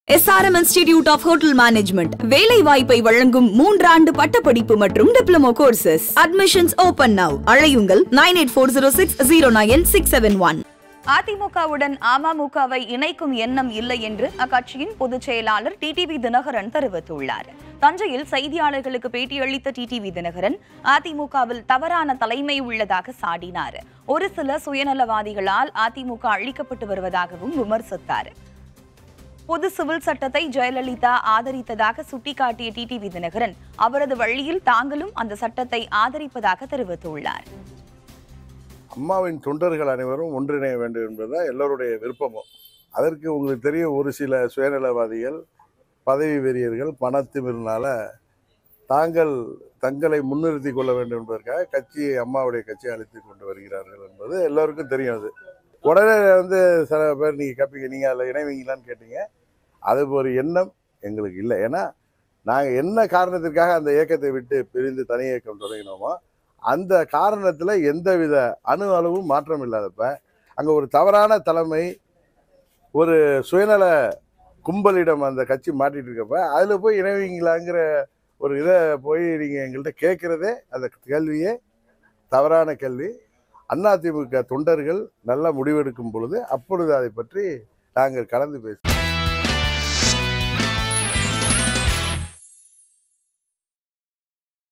SRM institute of hotel management வேலை வாய்ப்பை வழங்கும் மூன்றாண்டு பட்டப்படிப்பு மற்றும் diploma courses admissions open now அழையுங்கள் nine eight four zero six zero nine six seven one அதிமுகவுடன் அமமுகவை இணைக்கும் எண்ணம் இல்லை என்று அக்கட்சியின் பொதுச் செயலாளர் டிடிவி தினகரன் தெரிவித்துள்ளார் தஞ்சையில் செய்தியாளர்களுக்கு பேட்டியளித்த டிடிவி தினகரன் அதிமுகவில் தவறான தலைமை உள்ளதாக சாடினார் ஒரு சில சுயநலவாதிகளால் அதிமுக அழிக்கப்பட்டு வருவதாகவும் விமர்சித்தார் பொது சிவில் சட்டத்தை ஜெயலலிதா ஆதரித்ததாக சுட்டிக்காட்டிய டிடிவி தினகரன் அவரது வழியில் தாங்களும் அந்த சட்டத்தை ஆதரிப்பதாக தெரிவித்துள்ளார் அம்மாவின் தொண்டர்கள் அனைவரும் ஒன்றிணைய வேண்டும் என்பதுதான் எல்லோருடைய விருப்பமும் அதற்கு உங்களுக்கு தெரியும் ஒரு சில சுயநலவாதிகள் பதவி வெறியர்கள் பணத்திமிரினால தாங்கள் தங்களை முன்னிறுத்தி கொள்ள வேண்டும் என்பதற்காக கட்சியை அம்மாவுடைய கட்சியை அழைத்து கொண்டு வருகிறார்கள் என்பது எல்லோருக்கும் தெரியும் அது உடனே வந்து சில பேர் நீங்கள் கேட்பீங்க நீங்கள் அதில் இணைவீங்களான்னு கேட்டீங்க அது ஒரு எண்ணம் எங்களுக்கு இல்லை ஏன்னா நாங்கள் என்ன காரணத்திற்காக அந்த இயக்கத்தை விட்டு பிரிந்து தனி இயக்கம் தொடங்கினோமோ அந்த காரணத்தில் எந்தவித அணு அளவும் மாற்றம் இல்லாதப்ப அங்கே ஒரு தவறான தலைமை ஒரு சுயநல கும்பலிடம் அந்த கட்சி மாட்டிட்டு இருக்கப்ப அதில் போய் இணைவீங்களாங்கிற ஒரு இதை போய் நீங்கள் எங்கள்கிட்ட கேட்குறதே அந்த கேள்வியே தவறான கேள்வி அதிமுக தொண்டர்கள் நல்ல முடிவெடுக்கும் பொழுது அப்பொழுது அதை பற்றி நாங்கள் கலந்து பேசி